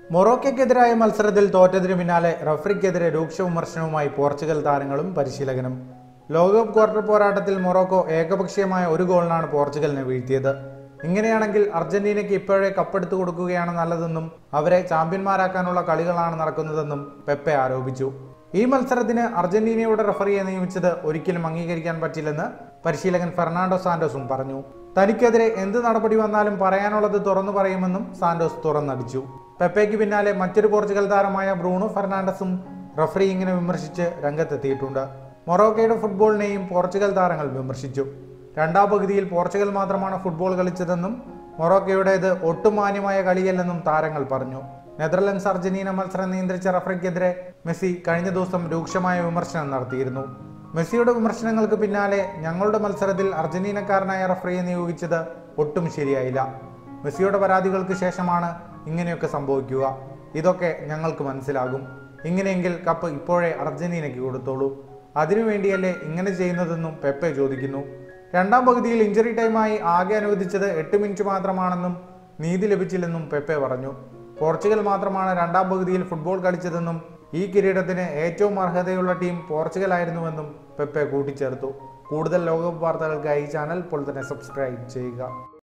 മൊറോക്കയ്ക്കെതിരായ മത്സരത്തിൽ തോറ്റതിനു പിന്നാലെ റഫറിക്കെതിരെ രൂക്ഷ വിമർശനവുമായി പോർച്ചുഗൽ താരങ്ങളും പരിശീലകനും ലോകകപ്പ് ക്വാർട്ടർ പോരാട്ടത്തിൽ മൊറോക്കോ ഏകപക്ഷീയമായ ഒരു ഗോളിനാണ് പോർച്ചുഗലിനെ വീഴ്ത്തിയത് ഇങ്ങനെയാണെങ്കിൽ അർജന്റീനയ്ക്ക് ഇപ്പോഴേ കപ്പെടുത്തു കൊടുക്കുകയാണ് നല്ലതെന്നും അവരെ ചാമ്പ്യന്മാരാക്കാനുള്ള കളികളാണ് നടക്കുന്നതെന്നും പെപ്പെ ആരോപിച്ചു ഈ മത്സരത്തിന് അർജന്റീനയുടെ റഫറിയെ നിയമിച്ചത് ഒരിക്കലും അംഗീകരിക്കാൻ പറ്റില്ലെന്ന് പരിശീലകൻ ഫെർണാണ്ടോ സാന്റോസും പറഞ്ഞു തനിക്കെതിരെ എന്ത് നടപടി വന്നാലും പറയാനുള്ളത് തുറന്നു പറയുമെന്നും സാന്റോസ് തുറന്നടിച്ചു പെപ്പയ്ക്ക് പിന്നാലെ മറ്റൊരു പോർച്ചുഗൽ താരമായ ബ്രൂണോ ഫെർണാണ്ടസും റഫറിയിങ്ങിനെ വിമർശിച്ച് രംഗത്തെത്തിയിട്ടുണ്ട് മൊറോക്കയുടെ ഫുട്ബോളിനെയും പോർച്ചുഗൽ താരങ്ങൾ വിമർശിച്ചു രണ്ടാം പകുതിയിൽ പോർച്ചുഗൽ മാത്രമാണ് ഫുട്ബോൾ കളിച്ചതെന്നും മൊറോക്കയുടേത് ഒട്ടും മാന്യമായ കളിയല്ലെന്നും താരങ്ങൾ പറഞ്ഞു നെതർലൻഡ്സ് അർജന്റീന മത്സരം നിയന്ത്രിച്ച റഫറിക്കെതിരെ മെസ്സി കഴിഞ്ഞ ദിവസം രൂക്ഷമായ വിമർശനം നടത്തിയിരുന്നു മെസ്സിയുടെ വിമർശനങ്ങൾക്ക് പിന്നാലെ ഞങ്ങളുടെ മത്സരത്തിൽ അർജന്റീനക്കാരനായ റഫറിയെ നിയോഗിച്ചത് ഒട്ടും ശരിയായില്ല മെസ്സിയുടെ പരാതികൾക്ക് ശേഷമാണ് ഇങ്ങനെയൊക്കെ സംഭവിക്കുക ഇതൊക്കെ ഞങ്ങൾക്ക് മനസ്സിലാകും ഇങ്ങനെയെങ്കിൽ കപ്പ് ഇപ്പോഴേ അർജന്റീനയ്ക്ക് കൊടുത്തോളൂ അതിനുവേണ്ടിയല്ലേ ഇങ്ങനെ ചെയ്യുന്നതെന്നും പെപ്പെ ചോദിക്കുന്നു രണ്ടാം പകുതിയിൽ ഇഞ്ചറി ടൈമായി ആകെ അനുവദിച്ചത് എട്ട് മിനിറ്റ് മാത്രമാണെന്നും നീതി ലഭിച്ചില്ലെന്നും പെപ്പെ പറഞ്ഞു പോർച്ചുഗൽ മാത്രമാണ് രണ്ടാം പകുതിയിൽ ഫുട്ബോൾ കളിച്ചതെന്നും ഈ കിരീടത്തിന് ഏറ്റവും അർഹതയുള്ള ടീം പോർച്ചുഗൽ ആയിരുന്നുവെന്നും പെപ്പെ കൂട്ടിച്ചേർത്തു കൂടുതൽ ലോകകപ്പ് വാർത്തകൾക്കായി ഈ ചാനൽ ഇപ്പോൾ തന്നെ സബ്സ്ക്രൈബ് ചെയ്യുക